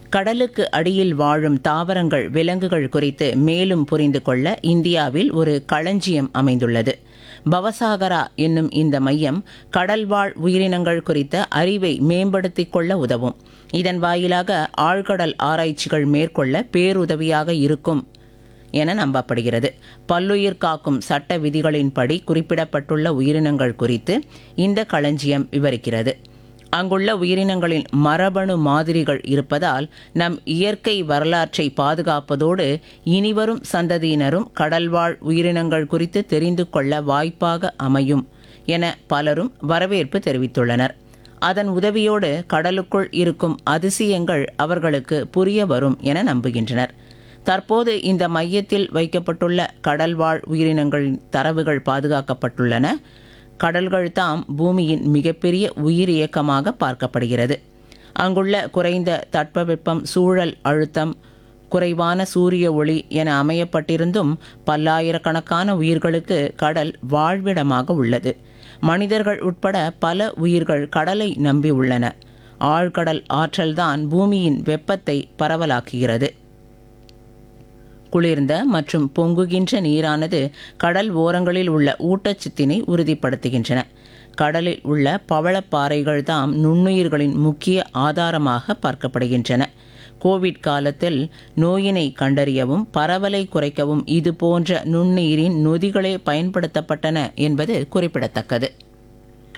கடலுக்கு அடியில் வாழும் தாவரங்கள் விலங்குகள் குறித்து மேலும் புரிந்து கொள்ள இந்தியாவில் ஒரு களஞ்சியம் அமைந்துள்ளது பவசாகரா என்னும் இந்த மையம் கடல்வாழ் உயிரினங்கள் குறித்த அறிவை மேம்படுத்திக் கொள்ள உதவும் இதன் வாயிலாக ஆழ்கடல் ஆராய்ச்சிகள் மேற்கொள்ள பேருதவியாக இருக்கும் என நம்பப்படுகிறது பல்லுயிர் காக்கும் சட்ட விதிகளின்படி குறிப்பிடப்பட்டுள்ள உயிரினங்கள் குறித்து இந்த களஞ்சியம் விவரிக்கிறது அங்குள்ள உயிரினங்களின் மரபணு மாதிரிகள் இருப்பதால் நம் இயற்கை வரலாற்றை பாதுகாப்பதோடு இனிவரும் சந்ததியினரும் கடல்வாழ் உயிரினங்கள் குறித்து தெரிந்து கொள்ள வாய்ப்பாக அமையும் என பலரும் வரவேற்பு தெரிவித்துள்ளனர் அதன் உதவியோடு கடலுக்குள் இருக்கும் அதிசயங்கள் அவர்களுக்கு புரிய வரும் என நம்புகின்றனர் தற்போது இந்த மையத்தில் வைக்கப்பட்டுள்ள கடல்வாழ் உயிரினங்களின் தரவுகள் பாதுகாக்கப்பட்டுள்ளன கடல்கள் தாம் பூமியின் மிகப்பெரிய உயிர் இயக்கமாக பார்க்கப்படுகிறது அங்குள்ள குறைந்த தட்பவெப்பம் சூழல் அழுத்தம் குறைவான சூரிய ஒளி என அமையப்பட்டிருந்தும் பல்லாயிரக்கணக்கான உயிர்களுக்கு கடல் வாழ்விடமாக உள்ளது மனிதர்கள் உட்பட பல உயிர்கள் கடலை நம்பி உள்ளன ஆழ்கடல் ஆற்றல்தான் பூமியின் வெப்பத்தை பரவலாக்குகிறது குளிர்ந்த மற்றும் பொங்குகின்ற நீரானது கடல் ஓரங்களில் உள்ள ஊட்டச்சத்தினை உறுதிப்படுத்துகின்றன கடலில் உள்ள பவளப்பாறைகள் தாம் நுண்ணுயிர்களின் முக்கிய ஆதாரமாக பார்க்கப்படுகின்றன கோவிட் காலத்தில் நோயினை கண்டறியவும் பரவலை குறைக்கவும் இது போன்ற நுண்ணுயிரின் நொதிகளே பயன்படுத்தப்பட்டன என்பது குறிப்பிடத்தக்கது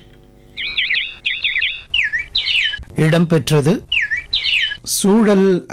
இடம்பெற்றது சூழல்